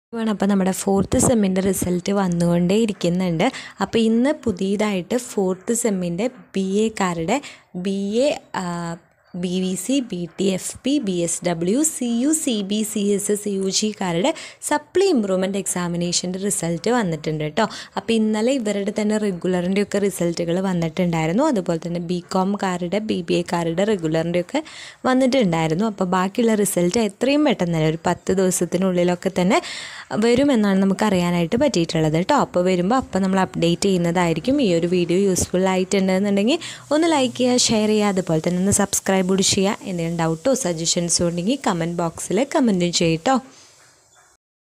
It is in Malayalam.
വേണം അപ്പോൾ നമ്മുടെ ഫോർത്ത് സെമ്മിൻ്റെ റിസൾട്ട് വന്നുകൊണ്ടേ ഇരിക്കുന്നുണ്ട് അപ്പോൾ ഇന്ന് പുതിയതായിട്ട് ഫോർത്ത് സെമ്മിൻ്റെ ബി എക്കാരുടെ B A B V C B T F P B S W C U C B C S S U ജിക്കാരുടെ സപ്ലി ഇമ്പ്രൂവ്മെൻറ്റ് എക്സാമിനേഷൻ്റെ റിസൾട്ട് വന്നിട്ടുണ്ട് കേട്ടോ അപ്പോൾ ഇന്നലെ ഇവരുടെ തന്നെ റെഗുലറിൻ്റെ ഒക്കെ റിസൾട്ടുകൾ വന്നിട്ടുണ്ടായിരുന്നു അതുപോലെ തന്നെ ബി കോംകാരുടെ ബി ബി എക്കാരുടെ റെഗുലറിൻ്റെ ഒക്കെ വന്നിട്ടുണ്ടായിരുന്നു അപ്പോൾ ബാക്കിയുള്ള റിസൾട്ട് എത്രയും പെട്ടെന്ന് തന്നെ ഒരു പത്ത് ദിവസത്തിനുള്ളിലൊക്കെ തന്നെ വരുമെന്നാണ് നമുക്ക് അറിയാനായിട്ട് പറ്റിയിട്ടുള്ളത് കേട്ടോ അപ്പോൾ വരുമ്പോൾ അപ്പോൾ നമ്മൾ അപ്ഡേറ്റ് ചെയ്യുന്നതായിരിക്കും ഈ ഒരു വീഡിയോ യൂസ്ഫുൾ ആയിട്ടുണ്ടെന്നുണ്ടെങ്കിൽ ഒന്ന് ലൈക്ക് ചെയ്യുക ഷെയർ ചെയ്യുക അതുപോലെ തന്നെ ഒന്ന് സബ്സ്ക്രൈബ് കൂടി ചെയ്യുക എന്തെങ്കിലും ഡൗട്ടോ സജഷൻസോ ഉണ്ടെങ്കിൽ കമൻറ്റ് ബോക്സിൽ കമൻറ്റും ചെയ്യട്ടോ